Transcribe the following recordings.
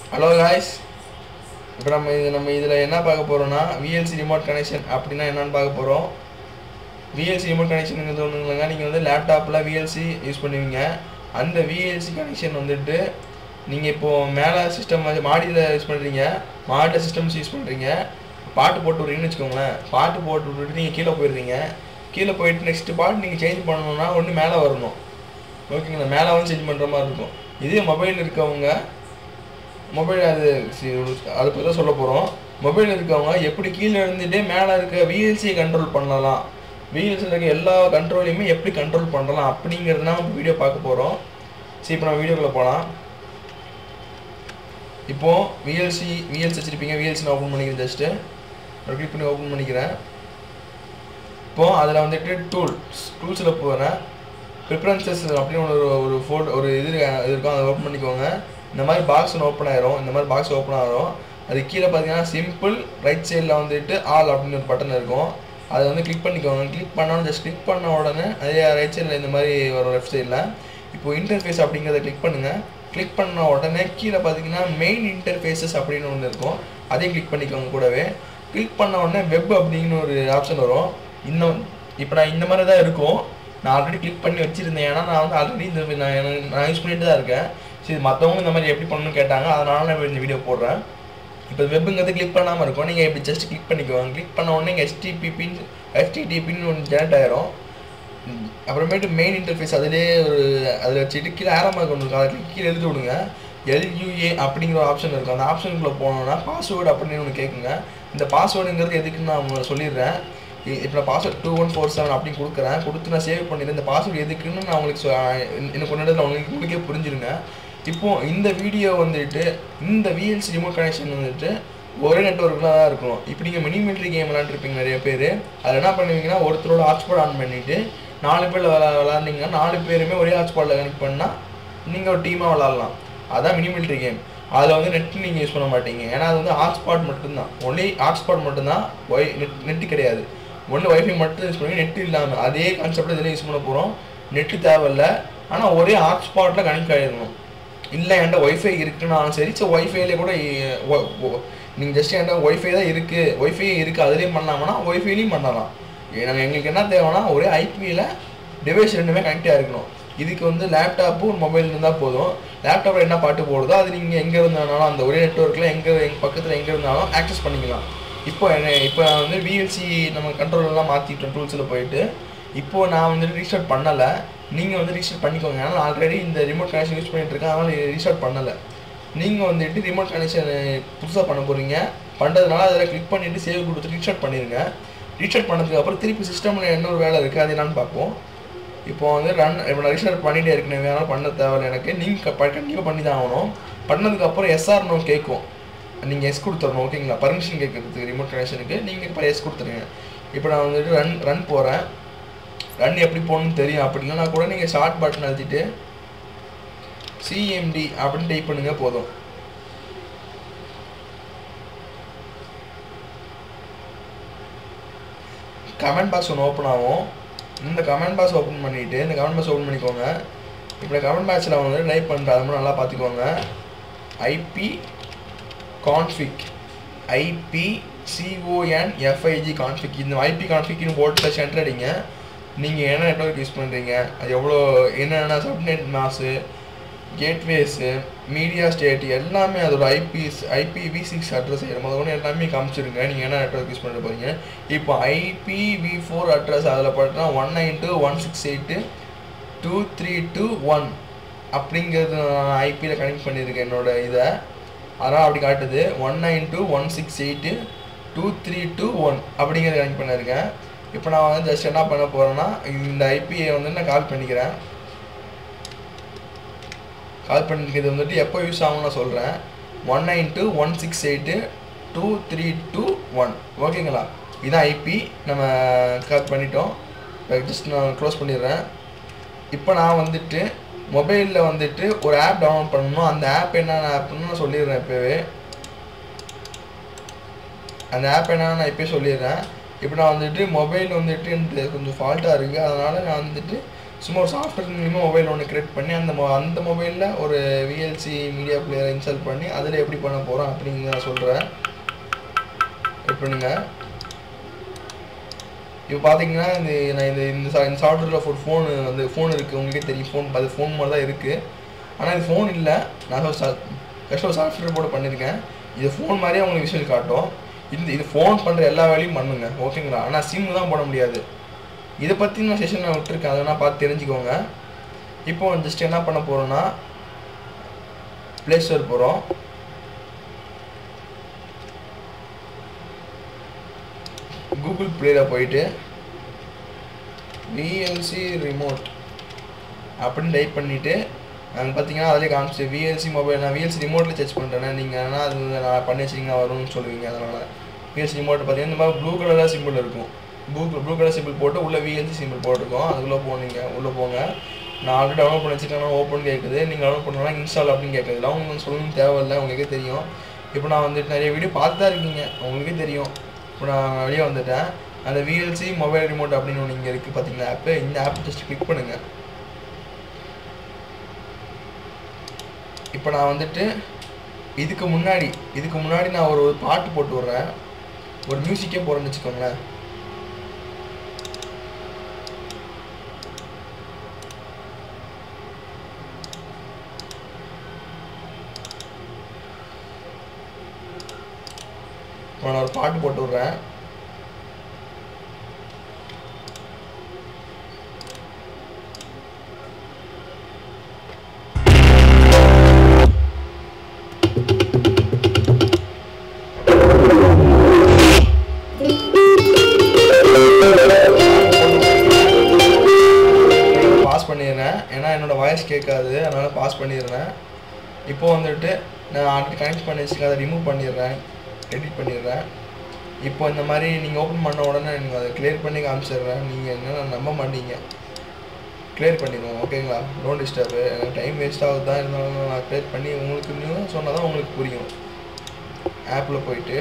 hello guys இப்போ நம்ம இது நம்ம இதில் என்ன பார்க்க போகிறோம்னா விஎல்சி ரிமோட் கனெக்ஷன் அப்படின்னா என்னன்னு பார்க்க போகிறோம் விஎல்சி ரிமோட் கனெக்ஷனுங்கிறது ஒன்றுங்க நீங்கள் வந்து லேப்டாப்பில் விஎல்சி யூஸ் பண்ணுவீங்க அந்த விஎல்சி கனெக்ஷன் வந்துட்டு நீங்கள் இப்போது மேலே சிஸ்டம் மாடியில் யூஸ் பண்ணுறீங்க மாடியில் சிஸ்டம்ஸ் யூஸ் பண்ணுறீங்க பாட்டு போட்டு விட்றீங்கன்னு வச்சுக்கோங்களேன் பாட்டு போட்டு விட்டுட்டு நீங்கள் கீழே போயிடுறீங்க கீழே போயிட்டு நெக்ஸ்ட் பாட்டு நீங்கள் சேஞ்ச் பண்ணணும்னா ஒன்று மேலே வரணும் ஓகேங்களா மேலே வந்து சேஞ்ச் பண்ணுற மாதிரி இருக்கும் இதே மொபைல் இருக்கவங்க மொபைல் அது சி- அதை பற்றி தான் சொல்ல போகிறோம் மொபைல் இருக்கவங்க எப்படி கீழே இருந்துட்டே மேலே இருக்க விஎல்சியை கண்ட்ரோல் பண்ணலாம் விஎல்சியில் இருக்க எல்லா கண்ட்ரோலையுமே எப்படி கண்ட்ரோல் பண்ணலாம் அப்படிங்கிறது தான் நம்ம வீடியோ பார்க்க போகிறோம் சரி இப்போ நம்ம வீடியோக்குள்ளே போகலாம் இப்போது விஎல்சி விஎல்சி வச்சுருப்பீங்க விஎல்சி நான் ஓப்பன் பண்ணிக்கிறேன் ஜஸ்ட்டு கிளிக் பண்ணி ஓப்பன் பண்ணிக்கிறேன் இப்போது அதில் வந்துட்டு டூல்ஸ் டூல்ஸில் போகிறேன் ப்ரிஃபரன்சஸ் அப்படின்னு ஒரு ஒரு ஃபோட்டோ ஒரு இது இருக்கு- இது இருக்கும் அதை ஓப்பன் பண்ணிக்கோங்க இந்த மாதிரி பாக்ஸ் ஒன்று ஓப்பன் ஆயிரும் இந்த மாதிரி பாக்ஸ் ஓப்பன் ஆகும் அது கீழே பார்த்தீங்கன்னா சிம்பிள் ரைட் சைடில் வந்துட்டு ஆல் அப்படின்னு ஒரு பட்டன் இருக்கும் அதை வந்து கிளிக் பண்ணிக்கோங்க கிளிக் பண்ணோன்னு ஜஸ்ட் கிளிக் பண்ண உடனே அதே ரைட் சைடில் இந்த மாதிரி வரும் லெஃப்ட் சைடில் இப்போ இன்டர்ஃபேஸ் அப்படிங்கிறத கிளிக் பண்ணுங்கள் கிளிக் பண்ண உடனே கீழே பார்த்தீங்கன்னா மெயின் இன்டர்ஃபேஸஸ் அப்படின்னு ஒன்று இருக்கும் அதையும் கிளிக் பண்ணிக்கோங்க கூடவே கிளிக் பண்ண உடனே வெப் அப்படின்னு ஒரு ஆப்ஷன் வரும் இன்னும் இப்போ நான் இந்த மாதிரி தான் இருக்கும் நான் ஆல்ரெடி கிளிக் பண்ணி வச்சிருந்தேன் ஏன்னா நான் வந்து ஆல்ரெடி இந்த நான் எனக்கு- நான் யூஸ் பண்ணிட்டு தான் இருக்கேன் சரி மற்றவங்க இந்த மாதிரி எப்படி பண்ணணும்னு கேட்டாங்க அதனால நான் இந்த வீடியோ போடுறேன் இப்போ வெப்புங்கிறது கிளிக் பண்ணாமல் இருக்கும் நீங்கள் இப்படி ஜஸ்ட் கிளிக் பண்ணிக்கோங்க கிளிக் பண்ண உடனே ஹெச்டிபிபின்னு ஹெச்டிடிபின்னு ஒன்று ஜெனரேட் ஆயிரும் ம், அப்புறமேட்டு மெயின் இன்டர்ஃபேஸ் அதிலே ஒரு அதில் வச்சுட்டு கீழே ஆரமாக ஒன்று இருக்கும் அதை கீழே எழுதி விடுங்க எல்யூஏ அப்படிங்கிற ஒரு ஆப்ஷன் இருக்கும் அந்த ஆப்ஷனுக்குள்ளே போனோம்னா பாஸ்வேர்டு அப்படின்னு ஒன்று கேட்குங்க இந்த பாஸ்வேர்டுங்கிறது எதுக்குன்னு நான் உங்களுக்கு சொல்லிடுறேன் இப்போ நான் password two one four seven அப்படின்னு கொடுக்குறேன் கொடுத்து நான் சேவ் பண்ணிடுறேன் இந்த பாஸ்வேர்டு எதுக்குன்னு நான் உங்களுக்கு சொ- இன்னும் இன்னும் கொஞ்ச நேரத்தில் உங்களுக்கு உங்களுக்கே புரிஞ்சிருங்க இப்போ இந்த வீடியோ வந்துட்டு இந்த விஎல்சி ரிமோட் கனெக்ஷன் வந்துட்டு ஒரே நெட்ஒர்க்கில் தான் இருக்கணும் இப்போ நீங்கள் மினிமிலிட்ரி கேம் விளாண்டுருப்பீங்க நிறைய பேர் அதில் என்ன பண்ணுவீங்கன்னா ஒருத்தரோட ஹாட்ஸ்பாட் ஆன் பண்ணிவிட்டு நாலு பேர் விளா விளாண்டிங்கன்னா நாலு பேருமே ஒரே ஹாட்ஸ்பாட்டில் கனெக்ட் பண்ணால் நீங்கள் ஒரு டீமாக விளாட்லாம் அதான் மினிமிலிட்ரி கேம் அதில் வந்து நெட் நீங்கள் யூஸ் பண்ண மாட்டீங்க ஏன்னா அது வந்து ஹாட்ஸ்பாட் மட்டும்தான் ஒன்லி ஹாட்ஸ்பாட் மட்டும்தான் ஒய் நெட் நெட்டு கிடையாது ஒன்று ஒய்ஃபை மட்டும் யூஸ் பண்ணுவீங்க நெட் இல்லாமல் அதே கான்செப்ட் இதில் யூஸ் பண்ண போகிறோம் நெட்டு தேவையில்ல ஆனால் ஒரே ஹாட்ஸ்பாட்டில் கனெக்ட் ஆகிடணும் இல்லை என்கிட்ட ஒய்ஃபை இருக்குனாலும் சரி ஸோ ஒய்ஃபைலே கூட நீங்கள் ஜஸ்ட் என்கிட்ட ஒய்ஃபை தான் இருக்குது ஒய்ஃபை இருக்குது அதுலேயும் பண்ணாமனா ஒய்ஃபைலையும் பண்ணலாம் நாங்கள் எங்களுக்கு என்ன தேவைன்னா ஒரே ஐபியில் டிவைஸ் ரெண்டுமே கனெக்டாக இருக்கணும் இதுக்கு வந்து லேப்டாப்பு ஒரு மொபைல் இருந்தால் போதும் லேப்டாப்பில் என்ன பாட்டு போடுதோ அது நீங்கள் எங்கே இருந்தாலும் அந்த ஒரே நெட்ஒர்க்கில் எங்கே எங்கள் பக்கத்தில் எங்கே இருந்தாலும் ஆக்சஸ் பண்ணிக்கலாம் இப்போ என்ன இப்போ நான் வந்து விஎல்சி நம்ம கண்ட்ரோல் எல்லாம் மாற்றிட்டோம் டூல்ஸில் போயிட்டு இப்போ நான் வந்துட்டு ரீஸ்டார்ட் பண்ணலை நீங்கள் வந்து ரீஸ்டார்ட் பண்ணிக்கோங்க ஏன்னா ஆல்ரெடி இந்த ரிமோட் கனெக்ஷன் யூஸ் பண்ணிட்டு இருக்கேன் அதனால் ரீஸ்டார்ட் பண்ணலை நீங்கள் வந்துட்டு ரிமோட் கனெக்ஷன் புதுசாக பண்ண போகிறீங்க பண்ணுறதுனால அதில் கிளிக் பண்ணிவிட்டு சேவ் கொடுத்து ரீஸ்டார்ட் பண்ணிடுங்க ரீஸ்டார்ட் பண்ணதுக்கு அப்புறம் திருப்பி சிஸ்டமில் என்ன ஒரு வேலை இருக்குது அது என்னன்னு பார்ப்போம் இப்போ வந்து ரன் இப்போ நான் ரீஸ்டார்ட் பண்ணிட்டே இருக்கேன் வேணாலும் பண்ண தேவையில்லை எனக்கு நீங்கள் கண்டிப்பாக பண்ணி தான் ஆகணும் பண்ணதுக்கப்புறம் எஸ்ஆர் நோ கேட்கும் நீங்கள் எஸ் கொடுத்துடணும் ஓகேங்களா பர்மிஷன் கேட்குறதுக்கு ரிமோட் கனெக்ஷனுக்கு நீங்கள் இப்போ எஸ் கொடுத்துருங்க இப்போ நான் வந்துட்டு ரன் ரன் போகிறேன் ரன் எப்படி போகணும்னு தெரியும் அப்படி இல்லைனா கூட நீங்கள் ஷார்ட் பட்டன் அழுத்திட்டு சிஎம்டி அப்படின்னு டைப் பண்ணுங்க போதும் கமெண்ட் பாக்ஸ் ஒன்று ஓப்பன் ஆகும் இந்த கமெண்ட் பாக்ஸ் ஓப்பன் பண்ணிவிட்டு இந்த கமெண்ட் பாக்ஸ் ஓப்பன் பண்ணிக்கோங்க இப்போ கமெண்ட் பாக்ஸில் வந்து டைப் பண்ணுற அது மட்டும் நல்லா பார்த்துக்கோங்க IP config IP CON FIG config இந்த ஐபி கான்ஃபிக்னு போட்டு சென்டர் அடிங்க நீங்கள் என்ன நெட்ஒர்க் யூஸ் பண்ணுறீங்க அது எவ்வளோ என்னென்ன subnet mask gateways media state எல்லாமே அதோட ஐபிஸ் ஐபிவி சிக்ஸ் அட்ரஸ் முதல்ல எல்லாமே காமிச்சிருங்க நீங்கள் என்ன நெட்ஒர்க் யூஸ் பண்ண போகிறீங்க இப்போ ஐபிவி ஃபோர் அட்ரஸ் அதில் பார்த்தா one nine two one six eight two three two one அப்படிங்கிறது நான் ஐபியில் கனெக்ட் பண்ணியிருக்கேன் என்னோட இதை அதனால் அப்படி காட்டுது one nine two one six eight two three two one அப்படிங்கிறத கனெக்ட் பண்ணியிருக்கேன் இப்போ நான் வந்து ஜஸ்ட் என்ன பண்ண போகிறேன்னா இந்த ஐபியை வந்து நான் கால் பண்ணிக்கிறேன் கால் பண்ணிக்கிறது வந்துட்டு எப்போ யூஸ் ஆகும்னு நான் சொல்கிறேன் one nine two one six eight two three two one ஓகேங்களா இதான் ஐபி நம்ம கால் பண்ணிட்டோம் ஜஸ்ட் நான் க்ளோஸ் பண்ணிடுறேன் இப்போ நான் வந்துட்டு மொபைலில் வந்துட்டு ஒரு ஆப் டவுன்லோட் பண்ணணும் அந்த ஆப் என்னென்ன ஆப்னு நான் சொல்லிடுறேன் இப்போவே அந்த ஆப் என்னன்னு நான் இப்போயே சொல்லிடுறேன் இப்போ நான் வந்துட்டு மொபைல் வந்துட்டு எனக்கு கொஞ்சம் ஃபால்ட்டாக இருக்குது அதனால் நான் வந்துட்டு சும்மா ஒரு சாஃப்ட்வேர் மூலியமாக மொபைல் ஒன்று கிரியேட் பண்ணி அந்த மொ அந்த மொபைலில் ஒரு விஎல்சி மீடியா பிளேயரை இன்ஸ்டால் பண்ணி அதில் எப்படி பண்ண போகிறோம் அப்படின்னு நான் சொல்கிறேன் வெயிட் பண்ணுங்க இப்போ பார்த்தீங்கன்னா இந்த நான் இந்த இந்த சா- இந்த சாஃப்ட்வேரில் ஒரு ஃபோன் வந்து ஃபோன் இருக்குது உங்களுக்கே தெரியும் ஃபோன் அது ஃபோன் மாதிரி தான் இருக்குது ஆனால் இது ஃபோன் இல்லை நான் கஷ்டம் சாஃப்ட்வேர் போட்டு பண்ணியிருக்கேன் இது ஃபோன் மாதிரியே உங்களுக்கு விஷுவல் காட்டும் இந்த இது ஃபோன் பண்ணுற எல்லா வேலையும் பண்ணுங்க ஓகேங்களா ஆனால் சிம் தான் போட முடியாது இதை பற்றி நான் செஷன் நான் விட்டுருக்கேன் அதை வேணால் பார்த்து தெரிஞ்சுக்கோங்க இப்போ ஜஸ்ட் என்ன பண்ண போகிறோன்னா ப்ளே ஸ்டோர் போகிறோம் கூகுள் ப்ளேயில் போயிட்டு விஎல்சி ரிமோட் அப்படின்னு டைப் பண்ணிவிட்டு அங்கே பார்த்தீங்கன்னா அதிலே காமிச்சு விஎல்சி மொபைல் நான் விஎல்சி ரிமோட்டில் சர்ச் பண்ணுறேன் நீங்கள் ஆனால் அது நான் பண்ணி வச்சிங்கன்னா வரும்னு சொல்லுவீங்க அதனால் விஎல்சி ரிமோட் பார்த்தீங்கன்னா இந்த மாதிரி ப்ளூ கலரில் சிம்பிள் இருக்கும் ப்ளூ ப்ளூ கலர் சிம்பிள் போட்டு உள்ளே விஎல்சி சிம்பிள் போட்டிருக்கோம் அதுக்குள்ளே போனீங்க உள்ளே போங்க நான் ஆல்ரெடி டவுன்லோட் பண்ணி வச்சுருக்கேன் ஓப்பன் கேட்குது நீங்கள் டவுன்லோட் பண்ணலாம் இன்ஸ்டால் அப்படின்னு கேட்குது இதெல்லாம் உங்களுக்கு சொல்லணும் தேவையில்லை உங்களுக்கே தெரியும் இப்போ நான் வந்துட்டு நிறைய வீடியோ பார்த்து தான் இருக்கீங்க உங்களுக்கே தெரியும் இப்போ நான் வெளியே வந்துட்டேன் அந்த விஎல்சி மொபைல் ரிமோட் அப்படின்னு ஒன்று இங்கே இருக்குது பார்த்தீங்களா ஆப்பு இந்த ஆப் ஜஸ்ட் கிளிக் பண்ணுங்கள் இப்போ நான் வந்துட்டு இதுக்கு முன்னாடி இதுக்கு முன்னாடி நான் ஒரு ஒரு பாட்டு போட்டு விட்றேன் ஒரு மியூசிக்கே போடுறேன்னு வச்சுக்கோங்களேன் இப்போ நான் ஒரு பாட்டு போட்டு விட்றேன் பாஸ் பண்ணிடுறேன் ஏன்னா என்னோட வாய்ஸ் கேட்காது அதனால் பாஸ் பண்ணிடுறேன் இப்போ வந்துட்டு நான் ஆல்ரெடி கனெக்ட் பண்ணி வச்சுருக்கேன் அதை ரிமூவ் பண்ணிடுறேன் எடிட் பண்ணிடுறேன் இப்போ இந்த மாதிரி நீங்கள் ஓப்பன் பண்ண உடனே நீங்கள் அதை கிளியர் பண்ணி காமிச்சிடுறேன் நீங்கள் என்னென்ன நம்ப மாட்டீங்க கிளியர் பண்ணிடுவோம் ஓகேங்களா டோன்ட் டிஸ்டர்ப் எனக்கு டைம் வேஸ்ட் ஆகுது தான் இருந்தாலும் நான் கிளியர் பண்ணி உங்களுக்கு இன்னும் சொன்னால் தான் உங்களுக்கு புரியும் ஆப்பில் போயிட்டு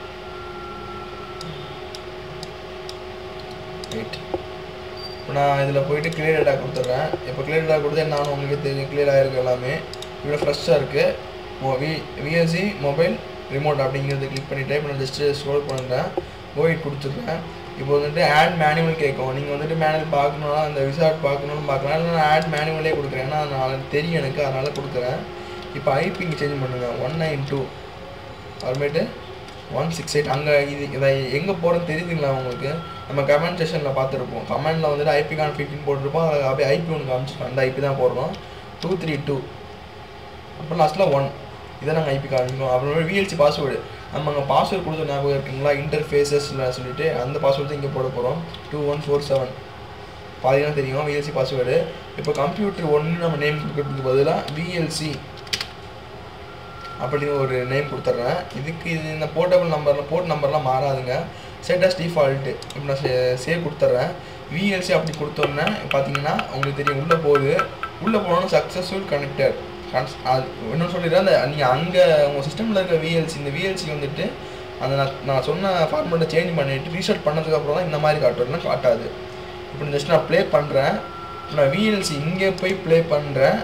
ரைட் இப்போ நான் இதில் போயிட்டு கிளியர் டேட்டா கொடுத்துட்றேன் இப்போ கிளியர் டேட்டா கொடுத்தா நானும் உங்களுக்கு தெரியும் கிளியர் ஆகிருக்கு எல்லாமே இவ்வளோ ஃப்ரெஷ்ஷாக இருக்குது மோ வி விஎஸ்சி மொபைல் ரிமோட் அப்படிங்கிறத கிளிக் பண்ணிவிட்டு இப்போ நான் ஜஸ்ட்டு ஸ்க்ரோல் பண்ணுறேன் ஓயிட் கொடுத்துட்றேன் இப்போ வந்துட்டு ஆட் மேனுவல் கேட்கும் நீங்கள் வந்துட்டு மேனுவல் பார்க்கணுன்னா அந்த விசார்ட் பார்க்கணுன்னு பார்க்கலாம் இல்லை நான் ஆட் மேனுவலே கொடுக்குறேன் ஏன்னா நான் தெரியும் எனக்கு அதனால் கொடுக்குறேன் இப்போ ஐபி இங்கே சேஞ்ச் பண்ணுங்கள் ஒன் நைன் டூ அப்புறமேட்டு ஒன் சிக்ஸ் எயிட் அங்கே இது இதை எங்கே போகிறோன்னு தெரியுதுங்களா உங்களுக்கு நம்ம கமெண்ட் செஷனில் பார்த்துருப்போம் கமெண்டில் வந்துட்டு ஐபி கான் ஃபிஃப்டின் போட்டிருப்போம் அது அப்படியே ஐபி ஒன்று காமிச்சிருக்கோம் அந்த ஐபி தான் போடுறோம் டூ த்ரீ டூ அப்புறம் லாஸ்ட்டில் ஒன் இதை நாங்கள் ஐபி காமிக்கோம் அப்புறமே விஎல்சி பாஸ்வேர்டு நம்ம அங்கே பாஸ்வேர்டு கொடுத்த ஞாபகம் இருக்குங்களா இன்டர்ஃபேஸஸில் சொல்லிட்டு அந்த பாஸ்வேர்டு தான் இங்கே போட போகிறோம் டூ ஒன் ஃபோர் செவன் பார்த்தீங்கன்னா தெரியும் விஎல்சி பாஸ்வேர்டு இப்போ கம்ப்யூட்டர் ஒன்று நம்ம நேம் கொடுக்கறதுக்கு பதிலாக விஎல்சி அப்படின்னு ஒரு நேம் கொடுத்துட்றேன் இதுக்கு இது இந்த போர்ட்டபிள் நம்பரில் போர்ட் நம்பர்லாம் மாறாதுங்க செட்டஸ் டிஃபால்ட்டு இப்போ நான் சேவ் கொடுத்துட்றேன் விஎல்சி அப்படி கொடுத்தோன்னே பார்த்தீங்கன்னா உங்களுக்கு தெரியும் உள்ளே போகுது உள்ளே போனோன்னு சக்ஸஸ்ஃபுல் கனெக்டட் அது இன்னும் சொல்லிடுறேன் அந்த நீங்கள் அங்கே உங்கள் சிஸ்டமில் இருக்க விஎல்சி இந்த விஎல்சி வந்துட்டு அந்த நான் நான் சொன்ன ஃபார்மெட்டை சேஞ்ச் பண்ணிவிட்டு ரீசெட் பண்ணதுக்கப்புறம் தான் இந்த மாதிரி காட்டுறதுனா காட்டாது இப்போ ஜஸ்ட் நான் ப்ளே பண்ணுறேன் நான் விஎல்சி இங்கே போய் ப்ளே பண்ணுறேன்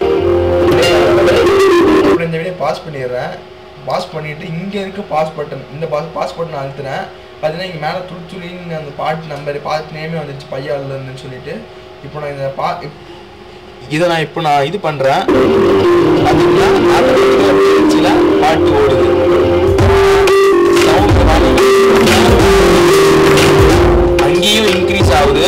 அப்புறம் இந்த வீடியோ பாஸ் பண்ணிடுறேன் பாஸ் பண்ணிவிட்டு இங்கே இருக்க பாஸ் பட்டன் இந்த பாஸ் பாஸ் பட்டன் அழுத்துறேன் பார்த்தீங்கன்னா இங்கே மேலே துளிச்சுளின்னு அந்த பாட்டு நம்பர் பாட்டு நேமே வந்துச்சு பையாலன்னு சொல்லிட்டு இப்போ நான் இதை பா இப்- இதை நான் இப்போ நான் இது பண்ணுறேன் பார்த்தீங்கன்னா ஆட்டோமேட்டிக்காக பாட்டு ஓடுது சவுண்ட் அங்கேயும் இன்க்ரீஸ் ஆகுது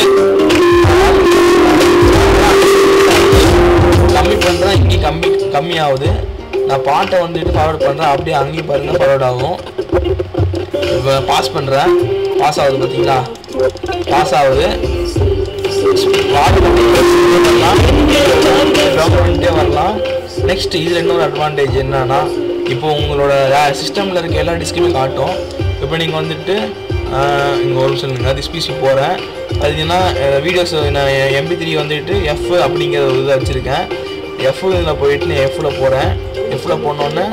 கம்மி பண்ணுறேன் இங்கேயும் கம்மி கம்மி ஆகுது நான் பாட்டை வந்துட்டு ஃபார்வர்ட் பண்ணுறேன் அப்படியே அங்கேயும் பாருங்கள் ஃபார்வர்ட் ஆகும் இப்போ பாஸ் பண்ணுறேன் பாஸ் ஆகுது பார்த்தீங்களா பாஸ் ஆகுது பண்ணிட்டே வரலாம் நெக்ஸ்ட் இதில் இன்னொரு அட்வான்டேஜ் என்னன்னா இப்போ உங்களோட சிஸ்டமில் இருக்க எல்லா டிஸ்க்குமே காட்டும் இப்போ நீங்கள் வந்துட்டு இங்கே ஒரு சொல்லுங்க அது ஸ்பீசி போகிறேன் பார்த்தீங்கன்னா வீடியோஸ் நான் எம்பி த்ரீ வந்துட்டு எஃப் அப்படிங்கிற ஒரு இதை வச்சுருக்கேன் எஃப் இதில் போயிட்டு நான் எஃப்பில் போகிறேன் எஃப்பில் போனோன்னே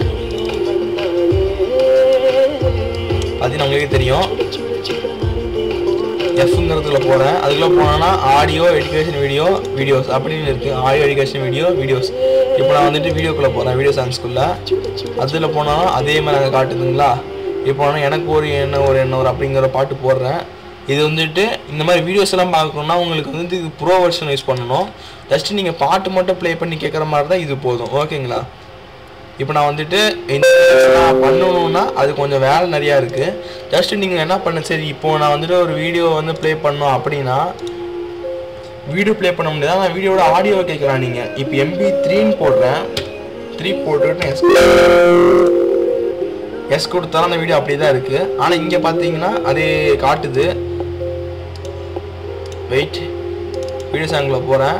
பார்த்தீங்கன்னா உங்களுக்கே தெரியும் எஃப்ங்கிறதுல போகிறேன் அதுக்குள்ளே போனோன்னா ஆடியோ எஜுகேஷன் வீடியோ வீடியோஸ் அப்படின்னு இருக்குது ஆடியோ எஜுகேஷன் வீடியோ வீடியோஸ் இப்போ நான் வந்துட்டு வீடியோக்குள்ளே போகிறேன் வீடியோ சாங்ஸ்குள்ளே அதில் போனாலும் அதே மாதிரி அங்கே காட்டுதுங்களா இப்போ நான் எனக்கு ஒரு என்ன ஒரு என்ன ஒரு அப்படிங்கிற பாட்டு போடுறேன் இது வந்துட்டு இந்த மாதிரி வீடியோஸ் எல்லாம் பார்க்கணுன்னா உங்களுக்கு வந்து இது ப்ரோ வெர்ஷன் யூஸ் பண்ணணும் ஜஸ்ட் நீங்கள் பாட்டு மட்டும் ப்ளே பண்ணி கேட்குற மாதிரி தான் இது போதும் ஓகேங்களா இப்போ நான் வந்துட்டு இந்த நான் பண்ணணும்னா அது கொஞ்சம் வேலை நிறையா இருக்குது ஜஸ்ட் நீங்கள் என்ன பண்ண சரி இப்போ நான் வந்துட்டு ஒரு வீடியோ வந்து ப்ளே பண்ணோம் அப்படின்னா வீடியோ ப்ளே பண்ண முடியாது நான் வீடியோட ஆடியோ கேட்கலாம் நீங்கள் இப்போ எம்பி த்ரீன்னு போடுறேன் த்ரீ போட்டுட்டு எஸ் எஸ் கொடுத்தாலும் அந்த வீடியோ அப்படியே தான் இருக்குது ஆனால் இங்கே பார்த்தீங்கன்னா அதே காட்டுது வெயிட் வீடியோ சாங்கில் போகிறேன்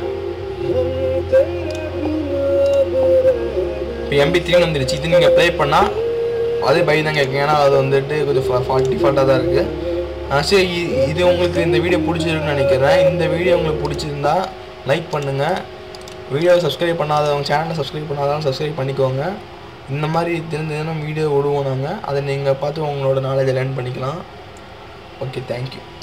இப்போ எம்பி த்ரீன்னு வந்துருச்சு இது நீங்கள் ப்ளே பண்ணால் அதே பை தான் கேட்கும் ஏன்னா அது வந்துட்டு கொஞ்சம் ஃபால்ட்டி ஃபால்ட்டாக தான் இருக்குது சரி இ- இது உங்களுக்கு இந்த வீடியோ பிடிச்சிருக்குன்னு நினைக்கிறேன் இந்த வீடியோ உங்களுக்கு பிடிச்சிருந்தா லைக் பண்ணுங்கள் வீடியோவை சப்ஸ்கிரைப் பண்ணாதவங்க சேனலை சப்ஸ்கிரைப் பண்ணாதவங்க சப்ஸ்கிரைப் பண்ணிக்கோங்க இந்த மாதிரி தினம் தினம் வீடியோ விடுவோம் நாங்கள் அதை நீங்கள் பார்த்து உங்களோட நாலேஜை லேர்ன் பண்ணிக்கலாம் ஓகே தேங்க்யூ